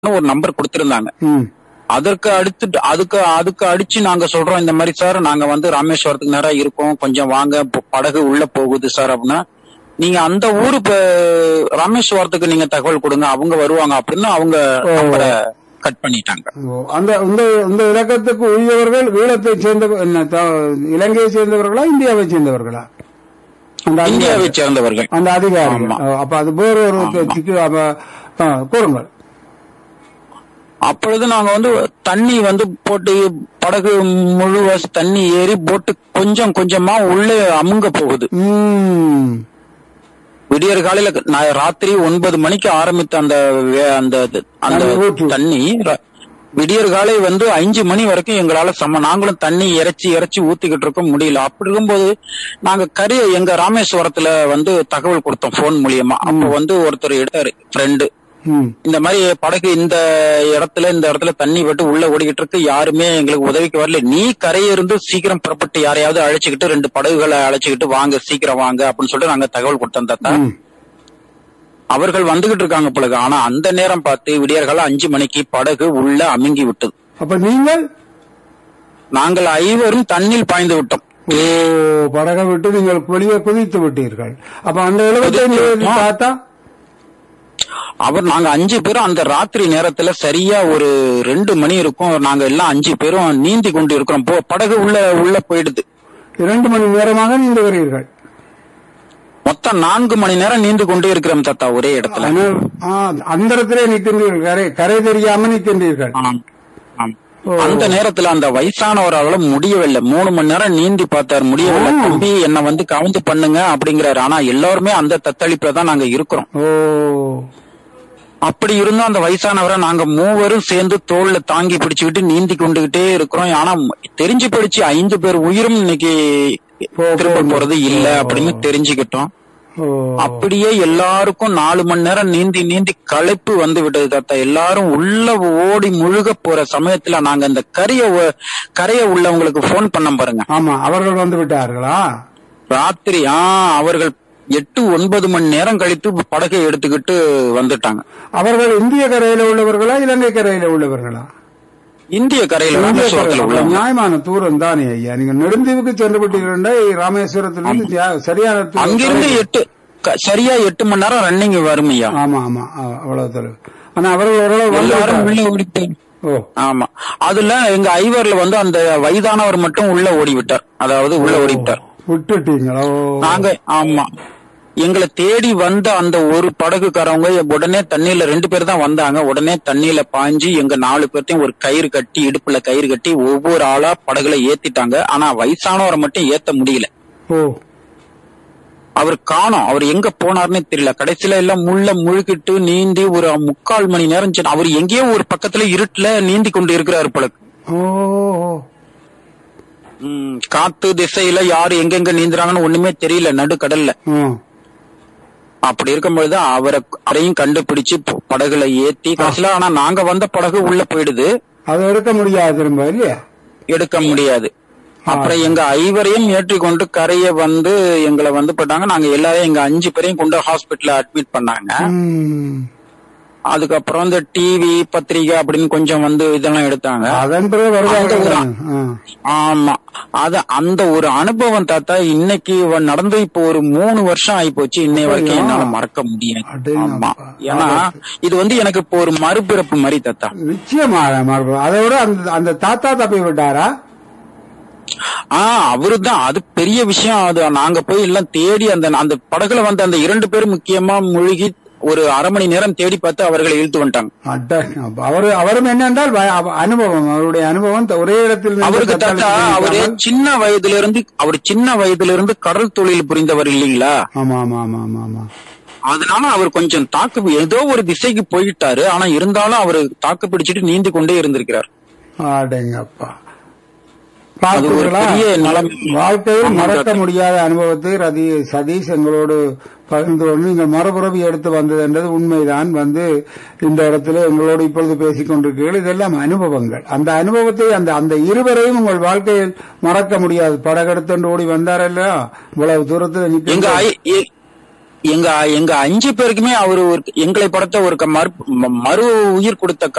ஒரு நம்பர் கொடுத்திருந்தாங்க ம் அதற்கு அடுத்து அதுக்கு அதுக்கு அடிச்சு நாங்க சொல்றோம் இந்த மாதிரி சார் நாங்க வந்து ராமேஸ்வரத்துக்கு நேரா இருக்கோம் கொஞ்சம் வாங்க ப- படகு உள்ள போகுது சார் அப்படின்னா நீங்க அந்த ஊரு இப்ப ராமேஸ்வரத்துக்கு நீங்க தகவல் கொடுங்க அவங்க வருவாங்க அப்படின்னு அவங்க நம்பரை கட் பண்ணிட்டாங்க ஓ, அந்த இந்த இந்த இலக்கத்துக்கு உரியவர்கள் ஈழத்தை சேர்ந்த என்ன, த- இலங்கையை சேர்ந்தவர்களா இந்தியாவை சேர்ந்தவர்களா அந்த அதிகாரி- இந்தியாவை சேர்ந்தவர்கள் அந்த அதிகாரி ஆமா. அப்ப அது வேற ஒரு சிக்கு அப்ப ஆ, கூறுங்கள் அப்பொழுது நாங்க வந்து தண்ணி வந்து போட்டு படகு முழுவாசி தண்ணி ஏறி போட்டு கொஞ்சம் கொஞ்சமா உள்ளே அமுங்க போகுது ம் விடியற் காலையில நான் ராத்திரி ஒன்பது மணிக்கு ஆரம்பித்த அந்த வே- அந்த அந்த தண்ணி ஊற்று. தண்ணி ர- விடியற் காலை வந்து அஞ்சு மணி வரைக்கும் எங்களால சம நாங்களும் தண்ணி இறைச்சி இறைச்சி ஊத்திக்கிட்டு இருக்க முடியல அப்படி இருக்கும்போது நாங்க கரி எங்க ராமேஸ்வரத்துல வந்து தகவல் கொடுத்தோம் போன் மூலியமா அப்போ வந்து ஒருத்தர் எடுத்தாரு ஃப்ரெண்டு ம் இந்த மாதிரி படகு இந்த இடத்துல இந்த இடத்துல தண்ணி விட்டு உள்ள ஓடிக்கிட்டு இருக்கு யாருமே எங்களுக்கு உதவிக்கு வரல நீ கரையிருந்து சீக்கிரம் புறப்பட்டு யாரையாவது அழைச்சுக்கிட்டு ரெண்டு படகுகளை அழைச்சுக்கிட்டு வாங்க சீக்கிரம் வாங்க அப்படின்னு சொல்லிட்டு நாங்க தகவல் கொடுத்தோம் தாத்தா ம். அவர்கள் வந்துகிட்டு இருக்காங்க பிறகு ஆனா அந்த நேரம் பார்த்து விடியற்கால அஞ்சு மணிக்கு படகு உள்ள அமுங்கி விட்டது அப்ப நீங்கள் நாங்கள் ஐவரும் தண்ணில் பாய்ந்து விட்டோம் ஓ படகை விட்டு நீங்கள் வெளியே குதித்து விட்டீர்கள் அப்ப அந்த இலவத்தை குதித்து- பார்த்தா அவர் நாங்க அஞ்சு பேரும் அந்த ராத்திரி நேரத்துல சரியா ஒரு ரெண்டு மணி இருக்கும் நாங்க எல்லாம் அஞ்சு பேரும் நீந்தி கொண்டு இருக்கிறோம் போ- படகு உள்ள உள்ள போயிடுது இரண்டு மணி நேரமாக நீந்து வருகிறீர்கள் மொத்தம் நான்கு மணி நேரம் நீந்து கொண்டே இருக்கிறோம் தாத்தா ஒரே இடத்துல ஆனால், ஆ, அந்த இடத்திலே நிற்கின்றீர்கள் கரை கரை தெரியாம நிற்கின்றீர்கள் ஆம், ஆம். ஓ. அந்த நேரத்துல அந்த வயசானவரால முடியவில்லை மூணு மணி நேரம் நீந்தி பார்த்தார் முடியவில்லை ஓ. தம்பி என்ன வந்து கவுந்து பண்ணுங்க அப்படிங்கிறாரு ஆனா எல்லாருமே அந்த தத்தளிப்புல தான் நாங்க இருக்கிறோம் ஓ அப்படி இருந்தும் அந்த வயசானவரை நாங்க மூவரும் சேர்ந்து தோல்ல தாங்கி பிடிச்சுக்கிட்டு நீந்தி கொண்டுகிட்டே இருக்கிறோம் ஆனா தெரிஞ்சு படிச்சு ஐந்து பேர் உயிரும் இன்னைக்கு போ- திரும்ப போ- போறது இல்ல அப்படின்னு தெரிஞ்சுக்கிட்டோம் ஓ அப்படியே எல்லாருக்கும் நாலு மணி நேரம் நீந்தி நீந்தி களைப்பு வந்து விட்டது தாத்தா எல்லாரும் உள்ள ஓடி முழுக போற சமயத்துல நாங்க அந்த கரைய ஒ- கரைய உள்ளவங்களுக்கு போன் பண்ண பாருங்க ஆமா அவர்கள் வந்து விட்டார்களா ராத்திரி ஆ அவர்கள் எட்டு ஒன்பது மணி நேரம் கழித்து படகை எடுத்துக்கிட்டு வந்துட்டாங்க அவர்கள் இந்திய கரையில உள்ளவர்களா இலங்கை கரையில உள்ளவர்களா இந்திய கரையில இந்திய ராமேஸ்வரத்துல கரையில உள்ளவங்க நியாயமான தூரம் தானே ஐயா நீங்க நெடுந்தீவுக்கு சென்று விட்டீங்கன்னா ராமேஸ்வரத்திலிருந்து தியா- சரியான தூரம். அங்கிருந்து எட்டு க- சரியா எட்டு மணி நேரம் ரன்னிங் வரும் ஐயா ஆமா ஆமா ஆ, அவ்வளவு தொலைவு ஆனா அவர்கள் ஓரளவு வந்து எல்லாரும் விட்டார்கள். உள்ள ஓடி போய் ஓ ஆமா அதுல எங்க ஐவர்ல வந்து அந்த வயதானவர் மட்டும் உள்ள ஓடி விட்டார் அதாவது உள்ள ஓடி விட்டார் விட்டுட்டீங்களா ஓ நாங்க ஆமா எங்களை தேடி வந்த அந்த ஒரு படகுக்காரவங்க உடனே தண்ணியில ரெண்டு பேர் தான் வந்தாங்க உடனே தண்ணியில பாஞ்சு எங்க நாலு பேர்த்தையும் ஒரு கயிறு கட்டி இடுப்புல கயிறு கட்டி ஒவ்வொரு ஆளா படகுல ஏத்திட்டாங்க ஆனா வயசானவரை மட்டும் ஏத்த முடியல ஓ அவர் காணோம் அவர் எங்க போனார்னே தெரியல கடைசியில எல்லாம் முள்ள முழுகிட்டு நீந்தி ஒரு முக்கால் மணி நேரம் சென்று- அவர் எங்கேயோ ஒரு பக்கத்துல இருட்டுல நீந்தி கொண்டு இருக்கிறாரு போல ஓ ஓ. ம், காத்து திசையில யாரு எங்கெங்க நீந்துறாங்கன்னு ஒண்ணுமே தெரியல நடுக்கடல்ல ம். அப்படி இருக்கும்பொழுது அவரை அவரையும் கண்டுபிடிச்சு ப- படகுல ஏத்தி கடைசியில ஆனா நாங்க வந்த படகு உள்ள போயிடுது அதை எடுக்க முடியாது திரும்ப இல்லையா எடுக்க முடியாது அப்புறம் எங்க ஐவரையும் ஏற்றி கொண்டு கரைய வந்து எங்களை வந்து போட்டாங்க நாங்க எல்லாரையும் எங்க அஞ்சு பேரையும் கொண்டு ஹாஸ்பிட்டல்ல அட்மிட் பண்ணாங்க ம். அதுக்கப்புறம் இந்த டிவி பத்திரிகை அப்படின்னு கொஞ்சம் வந்து இதெல்லாம் எடுத்தாங்க அதன் பிறகு வருவாங்க அந்த ஆ. ஆமா அது அந்த ஒரு அனுபவம் தாத்தா இன்னைக்கு வ- நடந்து இப்போ ஒரு மூணு வருஷம் ஆகி போச்சு இன்னை வரைக்கும் அப்படியா? என்னால மறக்க முடியாது அடேங்கப்பா. ஆமா ஏன்னா இது வந்து எனக்கு இப்போ ஒரு மறுபிறப்பு மாதிரி தாத்தா நிச்சயமாக மறுபடியும் அதை விட அந்த அந்த தாத்தா தப்பி விட்டாரா ஆஹ் அவருதான் அது பெரிய விஷயம் அது நாங்க போய் எல்லாம் தேடி அந்த அந்த படகுல வந்த அந்த இரண்டு பேரும் முக்கியமா முழுகி ஒரு அரை மணி நேரம் தேடி பார்த்து அவர்களை இழுத்து வந்துட்டாங்க அட, அப்ப அவரு அவரும் என்னென்றால் வ- அவ- அனுபவம் அவருடைய அனுபவம் த- ஒரே இடத்தில் நின்று அவருக்கு தாத்தா தத்தளித்து அவரு நிற்காமல். சின்ன வயதுல இருந்து அவர் சின்ன வயதுல இருந்து கடல் தொழில் புரிந்தவர் இல்லீங்களா ஆமா ஆமா ஆமா ஆமா ஆமா அதனால அவர் கொஞ்சம் தாக்கு ஏதோ ஒரு திசைக்கு போயிட்டாரு ஆனா இருந்தாலும் அவர் தாக்கு பிடிச்சிட்டு நீந்தி கொண்டே இருந்திருக்கிறார் அடேங்கப்பா அது ஒரு பார்த்தீங்களா? பெரிய நிலைமை. வாழ்க்கையில் ஆமா, மறக்க டாக்டர். முடியாத அனுபவத்தை ரதி சதீஷ் எங்களோடு பகிர்ந்து கொண்டு நீங்கள் மறுபுறவி எடுத்து வந்தது என்றது உண்மைதான் வந்து இந்த இடத்துல எங்களோடு இப்பொழுது பேசிக் கொண்டிருக்கிறீர்கள் இதெல்லாம் அனுபவங்கள் அந்த அனுபவத்தை அந்த அந்த இருவரையும் உங்கள் வாழ்க்கையில் மறக்க முடியாது படகெடுத்துண்டு ஓடி வந்தாரல்ல இவ்வளவு தூரத்தில் எங்க நிற்க ஐ- எ- எங்க எங்க அஞ்சு பேருக்குமே அவரு ஒரு எங்களை படத்த ஒரு க- மறு ம- மறு உயிர் கொடுத்த